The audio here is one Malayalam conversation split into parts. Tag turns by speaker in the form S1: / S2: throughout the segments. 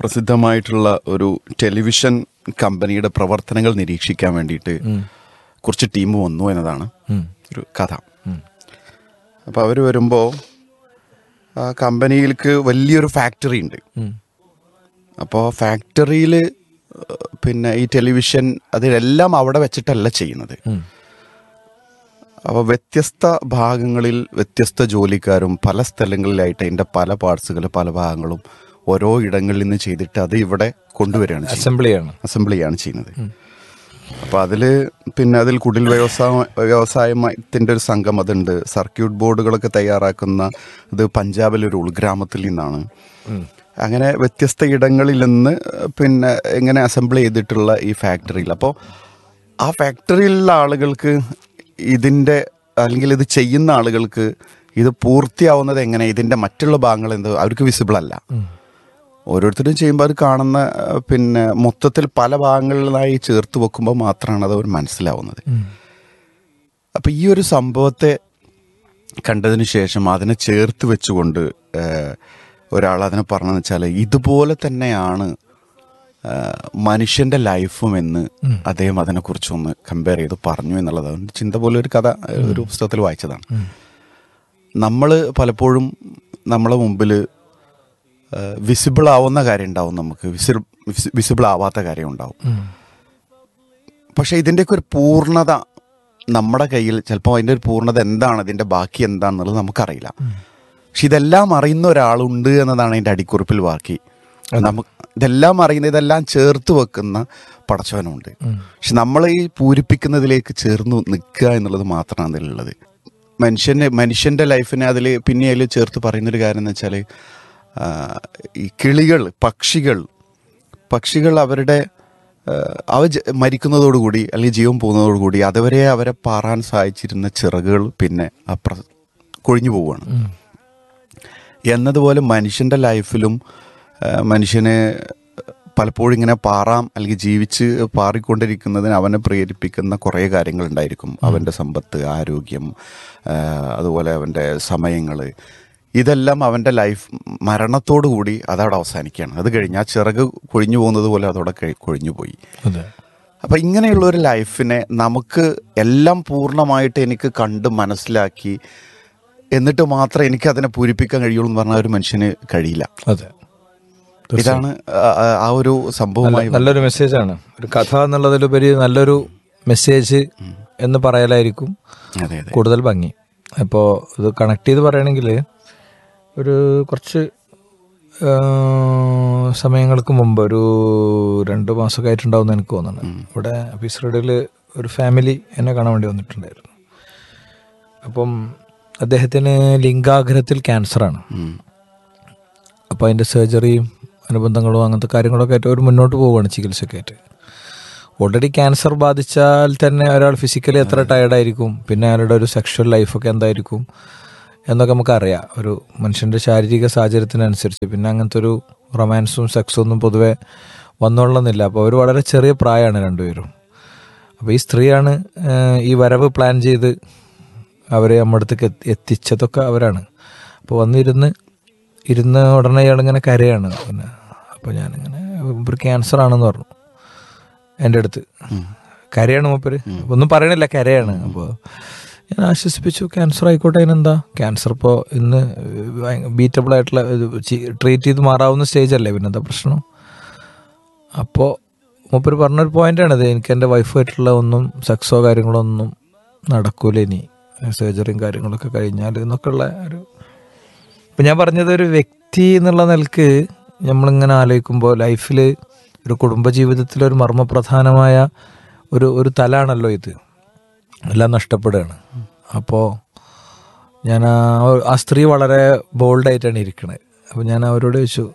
S1: പ്രസിദ്ധമായിട്ടുള്ള ഒരു ടെലിവിഷൻ കമ്പനിയുടെ പ്രവർത്തനങ്ങൾ നിരീക്ഷിക്കാൻ വേണ്ടിയിട്ട് കുറച്ച് ടീം വന്നു എന്നതാണ് ഒരു കഥ അപ്പോൾ അവർ വരുമ്പോൾ ആ കമ്പനിയിലേക്ക് വലിയൊരു ഫാക്ടറി ഉണ്ട് അപ്പോൾ ഫാക്ടറിയിൽ പിന്നെ ഈ ടെലിവിഷൻ അതിലെല്ലാം അവിടെ വെച്ചിട്ടല്ല ചെയ്യുന്നത് അപ്പോൾ വ്യത്യസ്ത ഭാഗങ്ങളിൽ വ്യത്യസ്ത ജോലിക്കാരും പല സ്ഥലങ്ങളിലായിട്ട് അതിൻ്റെ പല പാർട്സുകൾ പല ഭാഗങ്ങളും ഓരോ ഇടങ്ങളിൽ നിന്ന് ചെയ്തിട്ട് അത് ഇവിടെ കൊണ്ടുവരികയാണ് ചെയ്യുന്നത്
S2: അസംബ്ലിയാണ്
S1: അസംബ്ലിയാണ് ചെയ്യുന്നത് അപ്പോൾ അതിൽ പിന്നെ അതിൽ കുടിൽ വ്യവസായ വ്യവസായത്തിൻ്റെ ഒരു സംഘം അതുണ്ട് സർക്യൂട്ട് ബോർഡുകളൊക്കെ തയ്യാറാക്കുന്ന ഇത് പഞ്ചാബിലൊരു ഉൾഗ്രാമത്തിൽ നിന്നാണ് അങ്ങനെ വ്യത്യസ്ത ഇടങ്ങളിൽ നിന്ന് പിന്നെ എങ്ങനെ അസംബിൾ ചെയ്തിട്ടുള്ള ഈ ഫാക്ടറിയിൽ അപ്പോൾ ആ ഫാക്ടറിയിലുള്ള ആളുകൾക്ക് ഇതിൻ്റെ അല്ലെങ്കിൽ ഇത് ചെയ്യുന്ന ആളുകൾക്ക് ഇത് പൂർത്തിയാവുന്നത് എങ്ങനെ ഇതിൻ്റെ മറ്റുള്ള ഭാഗങ്ങൾ എന്ത് അവർക്ക് വിസിബിൾ അല്ല ഓരോരുത്തരും ചെയ്യുമ്പോൾ അത് കാണുന്ന അഹ് പിന്നെ മൊത്തത്തിൽ പല ഭാഗങ്ങളിലായി ചേർത്ത് വെക്കുമ്പോൾ മാത്രമാണ് അത് അവർ മനസ്സിലാവുന്നത് അപ്പം ഈ ഒരു സംഭവത്തെ കണ്ടതിന് ശേഷം അതിനെ ചേർത്ത് വെച്ചുകൊണ്ട് ഏഹ്, ഒരാൾ അതിനെ പറഞ്ഞതെന്ന് വെച്ചാൽ ഇതുപോലെ തന്നെയാണ് ഏഹ്, മനുഷ്യന്റെ ലൈഫും എന്ന് അദ്ദേഹം അതിനെക്കുറിച്ചൊന്ന് കമ്പയർ ചെയ്ത് പറഞ്ഞു എന്നുള്ളത് അവൻ്റെ ചിന്ത പോലെ ഒരു കഥ ഏഹ്, ഒരു പുസ്തകത്തിൽ വായിച്ചതാണ് നമ്മൾ പലപ്പോഴും നമ്മളെ മുമ്പിൽ വിസിബിൾ ആവുന്ന കാര്യം ഉണ്ടാവും നമുക്ക് വിസിബിൾ ആവാത്ത കാര്യം ഉണ്ടാവും പക്ഷെ ഇതിൻ്റെയൊക്കെ ഒരു പൂർണ്ണത നമ്മുടെ കയ്യിൽ ചിലപ്പോൾ അതിൻ്റെ ഒരു പൂർണ്ണത എന്താണ് ഇതിൻ്റെ ബാക്കി എന്താണെന്നുള്ളത് നമുക്കറിയില്ല പക്ഷെ ഇതെല്ലാം അറിയുന്ന ഒരാളുണ്ട് എന്നതാണ് അതിൻ്റെ അടിക്കുറിപ്പിൽ ബാക്കി നമുക്ക് ഇതെല്ലാം അറിയുന്ന ഇതെല്ലാം ചേർത്ത് വെക്കുന്ന പടച്ചവനുണ്ട് പക്ഷെ നമ്മൾ ഈ പൂരിപ്പിക്കുന്നതിലേക്ക് ചേർന്ന് നിൽക്കുക എന്നുള്ളത് മാത്രമാണ് അതിലുള്ളത് മനുഷ്യന് മനുഷ്യൻ്റെ ലൈഫിനെ അതിൽ പിന്നെ അതിൽ ചേർത്ത് പറയുന്നൊരു കാര്യം എന്ന് വെച്ചാൽ ഈ കിളികൾ പക്ഷികൾ പക്ഷികൾ അവരുടെ ആ, അവ ജ- മരിക്കുന്നതോടുകൂടി അല്ലെങ്കിൽ ജീവൻ പോകുന്നതോടുകൂടി അതുവരെ അവരെ പാറാൻ സഹായിച്ചിരുന്ന ചിറകുകൾ പിന്നെ അപ്ര കൊഴിഞ്ഞു പോവുകയാണ് എന്നതുപോലെ മനുഷ്യൻ്റെ ലൈഫിലും ആ, മനുഷ്യന് പലപ്പോഴും ഇങ്ങനെ പാറാം അല്ലെങ്കിൽ ജീവിച്ച് പാറിക്കൊണ്ടിരിക്കുന്നതിന് അവനെ പ്രേരിപ്പിക്കുന്ന കുറേ കാര്യങ്ങളുണ്ടായിരിക്കും അവൻ്റെ സമ്പത്ത് ആരോഗ്യം ആ, അതുപോലെ അവൻ്റെ സമയങ്ങൾ ഇതെല്ലാം അവൻ്റെ ലൈഫ് മരണത്തോടു കൂടി അതവിടെ അവസാനിക്കുകയാണ് അത് കഴിഞ്ഞ് ആ ചിറക് കൊഴിഞ്ഞു പോകുന്നത് പോലെ അതവിടെ കഴി- കൊഴിഞ്ഞു പോയി
S2: അതെ
S1: അപ്പം ഇങ്ങനെയുള്ള ഒരു ലൈഫിനെ നമുക്ക് എല്ലാം പൂർണ്ണമായിട്ട് എനിക്ക് കണ്ട് മനസ്സിലാക്കി എന്നിട്ട് മാത്രമേ എനിക്ക് അതിനെ പൂരിപ്പിക്കാൻ കഴിയുള്ളൂ എന്ന് പറഞ്ഞാൽ ഒരു മനുഷ്യന് കഴിയില്ല
S2: അതെ
S1: ഇതാണ് ആ- ആ- ആ ഒരു സംഭവമായി
S2: നല്ലൊരു മെസ്സേജാണ് ഒരു കഥ എന്നുള്ളതിലുപരി നല്ലൊരു മെസ്സേജ് എന്ന് പറയലായിരിക്കും
S1: അതെ അതെ
S2: കൂടുതൽ ഭംഗി അപ്പോൾ ഇത് കണക്ട് ചെയ്ത് പറയുകയാണെങ്കിൽ ഒരു കുറച്ച് ആ, സമയങ്ങൾക്ക് മുമ്പ് ഒരു രണ്ട് മാസമൊക്കെ ആയിട്ടുണ്ടാവും എന്ന് എനിക്ക് തോന്നുന്നു ഇവിടെ ഓഫീസ് റോഡിൽ ഒരു ഫാമിലി എന്നെ കാണാൻ വേണ്ടി വന്നിട്ടുണ്ടായിരുന്നു അപ്പം അദ്ദേഹത്തിന് ലിംഗാഗ്രഹത്തിൽ ക്യാൻസറാണ്
S1: ഉം.
S2: അപ്പോൾ അതിൻ്റെ സർജറിയും അനുബന്ധങ്ങളും അങ്ങനത്തെ കാര്യങ്ങളൊക്കെ ആയിട്ട് അവർ മുന്നോട്ട് പോവുകയാണ് ചികിത്സയ്ക്കായിട്ട് ഓൾറെഡി ക്യാൻസർ ബാധിച്ചാൽ തന്നെ ഒരാൾ ഫിസിക്കലി എത്ര ടയർഡായിരിക്കും പിന്നെ അയാളുടെ ഒരു സെക്ഷൽ ലൈഫൊക്കെ എന്തായിരിക്കും എന്നൊക്കെ നമുക്കറിയാം ഒരു മനുഷ്യൻ്റെ ശാരീരിക സാഹചര്യത്തിനനുസരിച്ച് പിന്നെ അങ്ങനത്തെ ഒരു റൊമാൻസും സെക്സും ഒന്നും പൊതുവെ വന്നോളണമെന്നില്ല അപ്പോൾ അവർ വളരെ ചെറിയ പ്രായമാണ് രണ്ടുപേരും അപ്പോൾ ഈ സ്ത്രീയാണ് ഏഹ്, ഈ വരവ് പ്ലാൻ ചെയ്ത് അവരെ നമ്മുടെ അടുത്തേക്ക് എത്തി- എത്തിച്ചതൊക്കെ അവരാണ് അപ്പോൾ വന്നിരുന്ന് ഇരുന്ന് ഉടനെ ഇയാളിങ്ങനെ കരയാണ് പിന്നെ അപ്പോൾ ഞാനിങ്ങനെ ഒരു ക്യാൻസർ ആണെന്ന് പറഞ്ഞു എൻ്റെ അടുത്ത് കരയാണ് മൂപ്പര് അപ്പൊ ഒന്നും പറയണില്ല കരയാണ് അപ്പോൾ ഞാൻ ആശ്വസിപ്പിച്ചു ക്യാൻസർ ആയിക്കോട്ടെ അതിനെന്താ ക്യാൻസർ ഇപ്പോൾ ഇന്ന് ബീറ്റബിൾ ആയിട്ടുള്ള ട്രീറ്റ് ചെയ്ത് മാറാവുന്ന സ്റ്റേജ് അല്ലേ പിന്നെന്താ പ്രശ്നം അപ്പോൾ മൂപ്പര് പറഞ്ഞൊരു പോയിന്റാണിത് എനിക്ക് എൻ്റെ വൈഫായിട്ടുള്ള ഒന്നും സെക്സോ കാര്യങ്ങളോ ഒന്നും നടക്കൂല ഇനി സർജറിയും കാര്യങ്ങളൊക്കെ കഴിഞ്ഞാൽ എന്നൊക്കെയുള്ള ഒരു ഇപ്പം ഞാൻ പറഞ്ഞത് ഒരു വ്യക്തി എന്നുള്ള നിലക്ക് നമ്മളിങ്ങനെ ആലോചിക്കുമ്പോൾ ലൈഫിൽ ഒരു കുടുംബജീവിതത്തിൽ ഒരു മർമ്മപ്രധാനമായ ഒരു ഒരു തലാണല്ലോ ഇത് എല്ലാം നഷ്ടപ്പെടുകയാണ് അപ്പോൾ ഞാൻ ആ ആ സ്ത്രീ വളരെ ബോൾഡായിട്ടാണ് ഇരിക്കണത് അപ്പോൾ ഞാൻ അവരോട് ചോദിച്ചു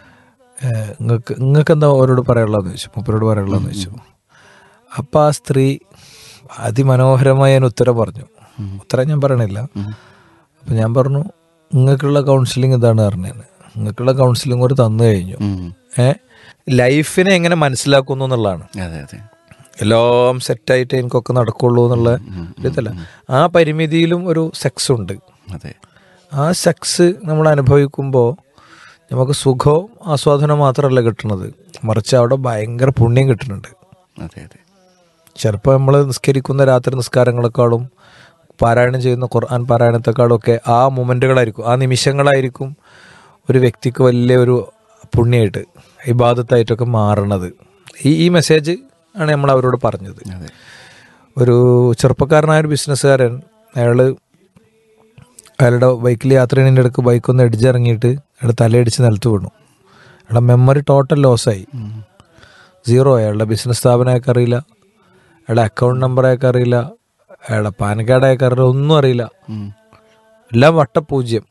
S2: നിങ്ങൾക്ക് നിങ്ങൾക്ക് എന്താ അവരോട് പറയാനുള്ളതെന്ന് ചോദിച്ചു മൂപ്പരോട് പറയാനുള്ളതെന്ന് ചോദിച്ചു അപ്പം ആ സ്ത്രീ അതിമനോഹരമായി ഞാൻ ഉത്തരം പറഞ്ഞു ഉത്തരം ഞാൻ പറയണില്ല അപ്പം ഞാൻ പറഞ്ഞു നിങ്ങൾക്കുള്ള കൗൺസിലിംഗ് ഇതാണ് പറഞ്ഞത് നിങ്ങൾക്കുള്ള കൗൺസിലിംഗ് ഒരു തന്നു കഴിഞ്ഞു
S1: ഉം.
S2: ഏ ലൈഫിനെ എങ്ങനെ മനസ്സിലാക്കുന്നു എന്നുള്ളതാണ്
S1: അതെ അതെ
S2: എല്ലാം സെറ്റായിട്ട് എനിക്കൊക്കെ നടക്കുള്ളൂ എന്നുള്ള ഇതല്ല ആ പരിമിതിയിലും ഒരു സെക്സ് ഉണ്ട്
S1: അതെ
S2: ആ സെക്സ് നമ്മൾ അനുഭവിക്കുമ്പോൾ നമുക്ക് സുഖവും ആസ്വാദനവും മാത്രമല്ല കിട്ടുന്നത് മറിച്ച് അവിടെ ഭയങ്കര പുണ്യം കിട്ടുന്നുണ്ട്
S1: അതെ അതെ
S2: ചിലപ്പോൾ നമ്മൾ നിസ്കരിക്കുന്ന രാത്രി നിസ്കാരങ്ങളെക്കാളും പാരായണം ചെയ്യുന്ന ഖുർആൻ പാരായണത്തെക്കാളും ഒക്കെ ആ മൊമെൻറ്റുകളായിരിക്കും ആ നിമിഷങ്ങളായിരിക്കും ഒരു വ്യക്തിക്ക് വലിയ ഒരു പുണ്യമായിട്ട് ഇബാദത്തായിട്ടൊക്കെ മാറണത് ഈ ഈ മെസ്സേജ് ആണ് നമ്മൾ അവരോട് പറഞ്ഞത്
S1: അതെ
S2: ഒരു ചെറുപ്പക്കാരനായ ഒരു ബിസിനസ്സുകാരൻ അയാൾ അയാളുടെ ബൈക്കിൽ യാത്ര ചെയ്യുന്നതിൻ്റെ ഇടയ്ക്ക് ബൈക്കൊന്ന് ഇടിച്ചിറങ്ങിയിട്ട് അയാൾ തലയടിച്ച് നിലത്ത് വീണു അയാളുടെ മെമ്മറി ടോട്ടൽ ലോസായി സീറോ അയാളുടെ ബിസിനസ് സ്ഥാപനം അയാൾക്ക് അറിയില്ല അയാളുടെ അക്കൗണ്ട് നമ്പർ അയാൾക്ക് അറിയില്ല അയാളുടെ പാൻ കാർഡ് അയാൾക്ക് അറിയില്ല ഒന്നും അറിയില്ല
S1: ഉം.
S2: എല്ലാം വട്ടപൂജ്യം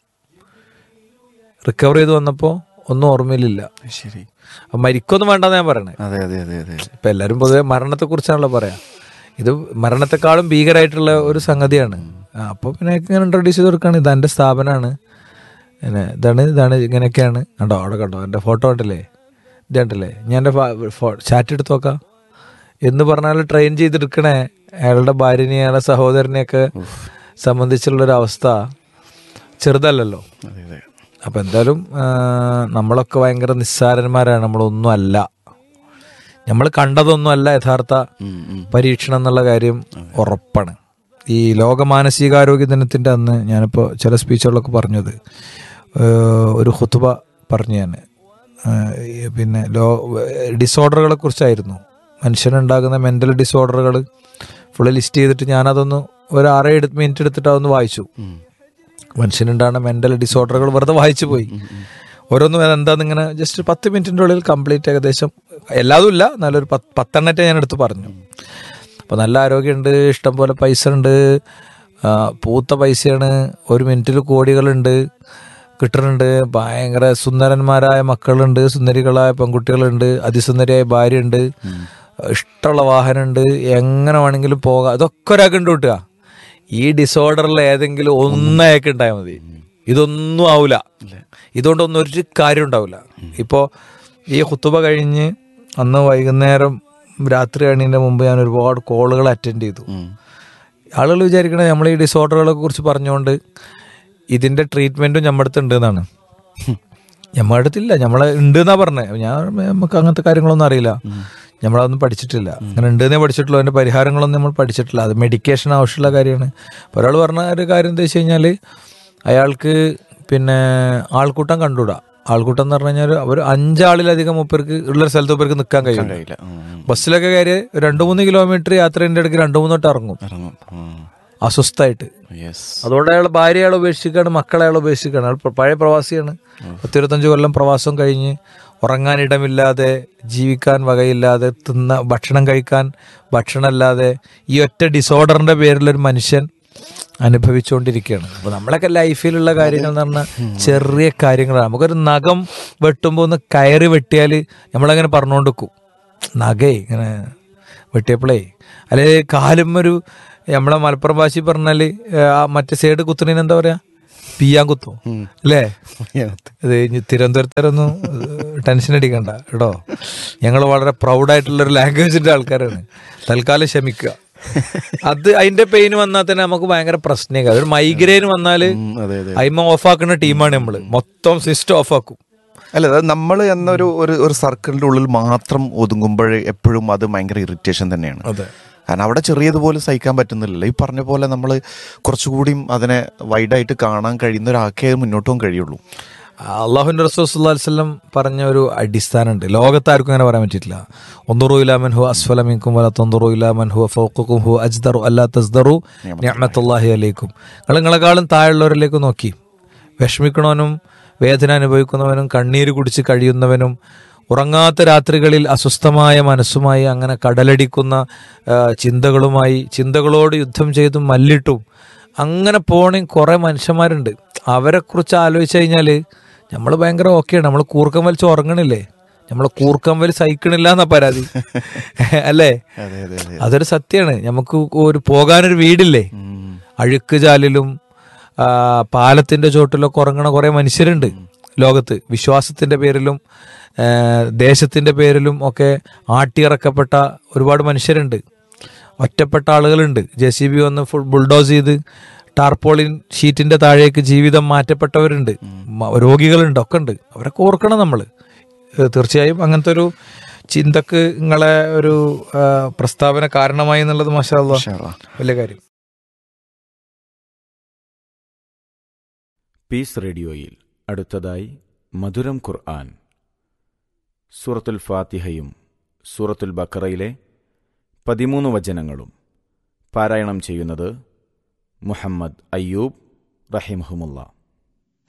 S2: റിക്കവർ ചെയ്ത് വന്നപ്പോൾ ഒന്നും ഓർമ്മയിലില്ല
S1: ശരി
S2: അപ്പം മരിക്കൊന്നും വേണ്ടെന്ന് ഞാൻ പറയണേ
S1: അതെ അതെ അതെ അതെ
S2: ഇപ്പം എല്ലാവരും പൊതുവെ മരണത്തെക്കുറിച്ചാണല്ലോ പറയാം ഇത് മരണത്തെക്കാളും ഭീകരമായിട്ടുള്ള ഒരു സംഗതിയാണ് ആ, അപ്പോൾ പിന്നെ ഇങ്ങനെ ഇൻട്രൊഡ്യൂസ് ചെയ്ത് കൊടുക്കുകയാണ് ഇത് എൻ്റെ സ്ഥാപനമാണ് പിന്നെ ഇതാണ് ഇതാണ് ഇങ്ങനെയൊക്കെയാണ് കണ്ടോ അവിടെ കണ്ടോ എൻ്റെ ഫോട്ടോ ഉണ്ടല്ലേ ഇത് കണ്ടല്ലേ ഞാൻ എൻ്റെ ചാറ്റ് എടുത്ത് നോക്കാം എന്ന് പറഞ്ഞാൽ ട്രെയിൻ ചെയ്തെടുക്കണേ അയാളുടെ ഭാര്യനെ അയാളുടെ സഹോദരനെയൊക്കെ സംബന്ധിച്ചുള്ളൊരു അവസ്ഥ ചെറുതല്ലല്ലോ
S1: അതെ അതെ
S2: അപ്പം എന്തായാലും ആ, നമ്മളൊക്കെ ഭയങ്കര നിസ്സാരന്മാരാണ് നമ്മളൊന്നും അല്ല നമ്മൾ കണ്ടതൊന്നും അല്ല യഥാർത്ഥ
S1: ഉം, ഉം.
S2: പരീക്ഷണം എന്നുള്ള കാര്യം ഉറപ്പാണ് ഈ ലോക മാനസികാരോഗ്യ ദിനത്തിൻ്റെ അന്ന് ഞാനിപ്പോൾ ചില സ്പീച്ചുകളിലൊക്കെ പറഞ്ഞത് ഏഹ് ഒരു ഹുത്തുബ പറഞ്ഞു ഞാൻ ഏഹ് ഈ പിന്നെ ലോ ഡിസോർഡറുകളെ കുറിച്ചായിരുന്നു മനുഷ്യനുണ്ടാകുന്ന മെൻ്റൽ ഡിസോർഡറുകൾ ഫുള്ള് ലിസ്റ്റ് ചെയ്തിട്ട് ഞാനതൊന്ന് ഒരു ആറേ എടുത്ത് മിനിറ്റ് എടുത്തിട്ട് അതൊന്ന് വായിച്ചു
S1: ഉം.
S2: മനുഷ്യനുണ്ടാകുന്ന മെൻ്റൽ ഡിസോർഡറുകൾ വെറുതെ വായിച്ചു പോയി ഓരോന്നും എന്താന്ന് ഇങ്ങനെ ജസ്റ്റ് പത്ത് മിനിറ്റിൻ്റെ ഉള്ളിൽ കംപ്ലീറ്റ് ഏകദേശം എല്ലാതും ഇല്ല നല്ലൊരു പത്ത് പത്തെണ്ണത്തെ ഞാൻ എടുത്ത് പറഞ്ഞു അപ്പോൾ നല്ല ആരോഗ്യമുണ്ട് ഇഷ്ടം പോലെ പൈസ ഉണ്ട് ആ, പൂത്ത പൈസയാണ് ഒരു മിനിറ്റിൽ കോടികളുണ്ട് കിട്ടുന്നുണ്ട് ഭയങ്കര സുന്ദരന്മാരായ മക്കളുണ്ട് സുന്ദരികളായ പെൺകുട്ടികളുണ്ട് അതിസുന്ദരിയായ ഭാര്യയുണ്ട് ഇഷ്ടമുള്ള വാഹനമുണ്ട് എങ്ങനെ വേണമെങ്കിലും പോകാം ഇതൊക്കെ ഒരാൾക്ക് ഉണ്ട് കിട്ടുക ഈ ഡിസോർഡറിൽ ഏതെങ്കിലും ഒന്നയൊക്കെ ഉണ്ടായാൽ മതി ഇതൊന്നും ആവില്ല ഇതുകൊണ്ടൊന്നും ഒരു കാര്യം ഉണ്ടാവില്ല ഇപ്പോൾ ഈ കുത്തുബ കഴിഞ്ഞ് അന്ന് വൈകുന്നേരം രാത്രി കഴിഞ്ഞതിൻ്റെ മുമ്പ് ഞാൻ ഒരുപാട് കോളുകൾ അറ്റൻഡ് ചെയ്തു
S1: ഉം.
S2: ആളുകൾ വിചാരിക്കണത് നമ്മൾ ഈ ഡിസോർഡറുകളെ കുറിച്ച് പറഞ്ഞുകൊണ്ട് ഇതിന്റെ ട്രീറ്റ്മെന്റും നമ്മുടെ അടുത്ത് ഉണ്ട് എന്നാണ് നമ്മുടെ അടുത്തില്ല നമ്മളെ ഉണ്ട് എന്നാ പറഞ്ഞത് ഞാൻ നമുക്ക് അങ്ങനത്തെ കാര്യങ്ങളൊന്നും അറിയില്ല നമ്മളതൊന്നും പഠിച്ചിട്ടില്ല അങ്ങനെ ഉണ്ടെന്നേ പഠിച്ചിട്ടുള്ളൂ അതിന്റെ പരിഹാരങ്ങളൊന്നും നമ്മൾ പഠിച്ചിട്ടില്ല അത് മെഡിക്കേഷൻ ആവശ്യമുള്ള കാര്യമാണ് അപ്പോൾ ഒരാൾ പറഞ്ഞ ഒരു കാര്യം എന്താ വെച്ച് കഴിഞ്ഞാൽ അയാൾക്ക് പിന്നെ ആൾക്കൂട്ടം കണ്ടുകൂടാ ആൾക്കൂട്ടം എന്ന് പറഞ്ഞു കഴിഞ്ഞാൽ ഒരു അഞ്ചാളിലധികം മുപ്പേർക്ക് ഉള്ള സ്ഥലത്ത് മുപ്പേർക്ക് നിൽക്കാൻ കഴിയും
S1: കഴിയില്ല ഉം, ഉം.
S2: ബസ്സിലൊക്കെ കയറി രണ്ട് മൂന്ന് കിലോമീറ്റർ യാത്രേൻ്റെ ഇടയ്ക്ക് രണ്ട് മൂന്നോട്ട് ഇറങ്ങും
S1: ഇറങ്ങും ഉം.
S2: അസ്വസ്ഥായിട്ട്
S1: യെസ്
S2: അതുകൊണ്ട് അയാൾ ഭാര്യ അയാൾ ഉപേക്ഷിക്കുകയാണ് മക്കളെ അയാൾ ഉപേക്ഷിക്കുകയാണ് അയാൾ പ്ര- പഴയ പ്രവാസിയാണ് പത്തിരുപത്തഞ്ച് കൊല്ലം പ്രവാസം കഴിഞ്ഞ് ഉറങ്ങാൻ ഇടമില്ലാതെ ജീവിക്കാൻ വകയില്ലാതെ തിന്ന ഭക്ഷണം കഴിക്കാൻ ഭക്ഷണമല്ലാതെ ഈ ഒറ്റ ഡിസോർഡറിന്റെ പേരിൽ ഒരു മനുഷ്യൻ അനുഭവിച്ചുകൊണ്ടിരിക്കുകയാണ് അപ്പോൾ നമ്മളൊക്കെ ലൈഫിലുള്ള കാര്യങ്ങൾ എന്ന് പറഞ്ഞാൽ ചെറിയ കാര്യങ്ങളാണ് നമുക്കൊരു നഖം വെട്ടുമ്പോൾ ഒന്ന് കയറി വെട്ടിയാൽ നമ്മളങ്ങനെ പറഞ്ഞുകൊണ്ട് വെക്കും നഖേ ഇങ്ങനെ വെട്ടിയപ്പോഴേ അല്ലെ കാലും ഒരു നമ്മളെ മലപ്പുറം ഭാഷയിൽ പറഞ്ഞാല് ആ മറ്റേ സൈഡ് കുത്തുന്നതിന് എന്താ പറയാ പിയാൻ കുത്തും അല്ലേ ഇത് ഇനി തിരുവനന്തപുരത്തുകാരൊന്നും ടെൻഷൻ അടിക്കണ്ട കേട്ടോ ഞങ്ങൾ വളരെ പ്രൗഡായിട്ടുള്ള ഒരു ലാംഗ്വേജിന്റെ ആൾക്കാരാണ് തൽക്കാലം ക്ഷമിക്കുക അത് അതിന്റെ പെയിൻ വന്നാൽ തന്നെ നമുക്ക് ഭയങ്കര പ്രശ്നമാണ് ഒരു മൈഗ്രെയിൻ വന്നാല്
S1: ഉം, അതെ അതെ
S2: അയിമ ഓഫാക്കുന്ന ടീമാണ് നമ്മള് മൊത്തം സിസ്റ്റം ഓഫാക്കും
S1: അല്ല അത് നമ്മൾ എന്നൊരു ഒരു ഒരു സർക്കിളിന്റെ ഉള്ളിൽ മാത്രം ഒതുങ്ങുമ്പോൾ എപ്പോഴും അത് ഭയങ്കര ഇറിറ്റേഷൻ തന്നെയാണ്
S2: അതെ
S1: കാരണം അവിടെ ചെറിയതുപോലെ സഹിക്കാൻ പറ്റുന്നില്ലല്ലോ ഈ പറഞ്ഞ പോലെ നമ്മൾ കുറച്ചുകൂടിയും അതിനെ വൈഡായിട്ട് കാണാൻ കഴിയുന്ന ഒരാൾക്കേ മുന്നോട്ട് പോകാൻ കഴിയുള്ളൂ
S2: അള്ളാഹുന്റെ റസൂസ്വല്ലം പറഞ്ഞ ഒരു അടിസ്ഥാനമുണ്ട് ലോകത്താർക്കും അങ്ങനെ പറയാൻ പറ്റിയിട്ടില്ല ഒന്നുറുലാമൻ ഹു അസ്ഫലമിക്കും വല തൊന്നുറുലാമൻ ഹു ഫൗക്കും ഹു അജ്ദറു അല്ലാ തസ്ദറു നിഅമത്തുല്ലാഹി അലൈക്കും നിങ്ങൾ നിങ്ങളെക്കാളും താഴെയുള്ളവരിലേക്ക് നോക്കി വിഷമിക്കണവനും വേദന അനുഭവിക്കുന്നവനും കണ്ണീര് കുടിച്ച് കഴിയുന്നവനും ഉറങ്ങാത്ത രാത്രികളിൽ അസ്വസ്ഥമായ മനസ്സുമായി അങ്ങനെ കടലടിക്കുന്ന ആ, ചിന്തകളുമായി ചിന്തകളോട് യുദ്ധം ചെയ്തും മല്ലിട്ടും അങ്ങനെ പോണ കുറേ മനുഷ്യന്മാരുണ്ട് അവരെക്കുറിച്ച് ആലോചിച്ച് കഴിഞ്ഞാൽ നമ്മൾ ഭയങ്കര ഓക്കെയാണ് നമ്മൾ കൂർക്കം വലിച്ച് ഉറങ്ങണില്ലേ നമ്മൾ കൂർക്കം വലി സഹിക്കണില്ല എന്നാ പരാതി അല്ലേ
S1: അതെ അതെ അതെ
S2: അതൊരു സത്യമാണ് നമുക്ക് ഒരു പോകാനൊരു വീടില്ലേ
S1: ഉം.
S2: അഴുക്ക് ചാലിലും ആ, പാലത്തിന്റെ ചോട്ടിലൊക്കെ ഉറങ്ങണ കുറെ മനുഷ്യരുണ്ട് ലോകത്ത് വിശ്വാസത്തിന്റെ പേരിലും ആ, ദേശത്തിന്റെ പേരിലും ഒക്കെ ആട്ടിയിറക്കപ്പെട്ട ഒരുപാട് മനുഷ്യരുണ്ട് ഒറ്റപ്പെട്ട ആളുകളുണ്ട് ജെ സി ബി വന്ന് ഫുൾ ബുൾഡോസ് ചെയ്ത് ടാർപോളിൻ ഷീറ്റിന്റെ താഴേക്ക് ജീവിതം മാറ്റപ്പെട്ടവരുണ്ട് മ- രോഗികളുണ്ട് ഒക്കെ ഉണ്ട് അവരൊക്കെ ഓർക്കണം നമ്മൾ തീർച്ചയായും അങ്ങനത്തെ ഒരു ചിന്തക്ക് നിങ്ങളെ ഒരു ആ, പ്രസ്താവന കാരണമായി എന്നുള്ളത് മാഷാ അല്ലാ
S1: ഇൻഷാ അല്ലാ.
S2: വലിയ കാര്യം
S3: പീസ് റേഡിയോയിൽ അടുത്തതായി മധുരം ഖുർആൻ സൂറത്തുൽ ഫാത്തിഹയും സൂറത്തുൽ ബക്കറയിലെ പതിമൂന്ന് വചനങ്ങളും പാരായണം ചെയ്യുന്നത് മുഹമ്മദ് അയ്യൂബ് റഹിമഹുമുള്ള